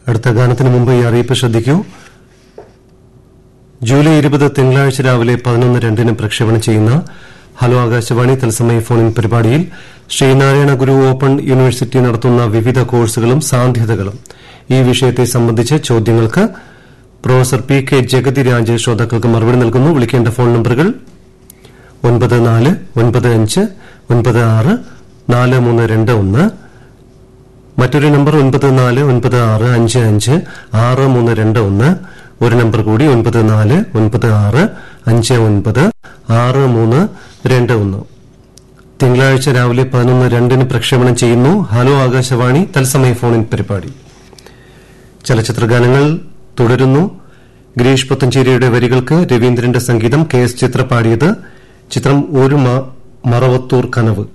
അടുത്ത ഗാനത്തിന് മുമ്പ് ഈ അറിയിപ്പ് ശ്രദ്ധിക്കൂ ജൂലൈ ഇരുപത് തിങ്കളാഴ്ച രാവിലെ പതിനൊന്ന് രണ്ടിന് പ്രക്ഷേപണം ചെയ്യുന്ന ഹലോ ആകാശവാണി തത്സമയ ഫോണിൻ പരിപാടിയിൽ ശ്രീനാരായണ ഗുരു ഓപ്പൺ യൂണിവേഴ്സിറ്റി നടത്തുന്ന വിവിധ കോഴ്സുകളും സാധ്യതകളും ഈ വിഷയത്തെ സംബന്ധിച്ച് ചോദ്യങ്ങൾക്ക് professor P K Jagathi Raj ശ്രോതാക്കൾക്ക് മറുപടി നൽകുന്നു വിളിക്കേണ്ട ഫോൺ നമ്പറുകൾ ഒൻപത് നാല് ഒൻപത് അഞ്ച് ഒൻപത് ആറ് നാല് മൂന്ന് രണ്ട് ഒന്ന് മറ്റൊരു നമ്പർ ഒൻപത് നാല് ഒൻപത് ആറ് അഞ്ച് അഞ്ച് ആറ് മൂന്ന് രണ്ട് ഒന്ന് ഒരു നമ്പർ കൂടി ഒൻപത് നാല് ഒൻപത് ആറ് അഞ്ച് ഒൻപത് ആറ് മൂന്ന് രണ്ട് ഒന്ന് തിങ്കളാഴ്ച രാവിലെ പതിനൊന്ന് രണ്ടിന് പ്രക്ഷേപണം ചെയ്യുന്നു ഹലോ ആകാശവാണി തത്സമയ ഫോണിൻ പരിപാടി ചലച്ചിത്ര ഗാനങ്ങൾ തുടരുന്നു ഗിരീഷ് പുത്തഞ്ചേരിയുടെ വരികൾക്ക് രവീന്ദ്രന്റെ സംഗീതം കെ എസ് ചിത്ര പാടിയത് ചിത്രം ഒരു മറവത്തൂർ കനവ്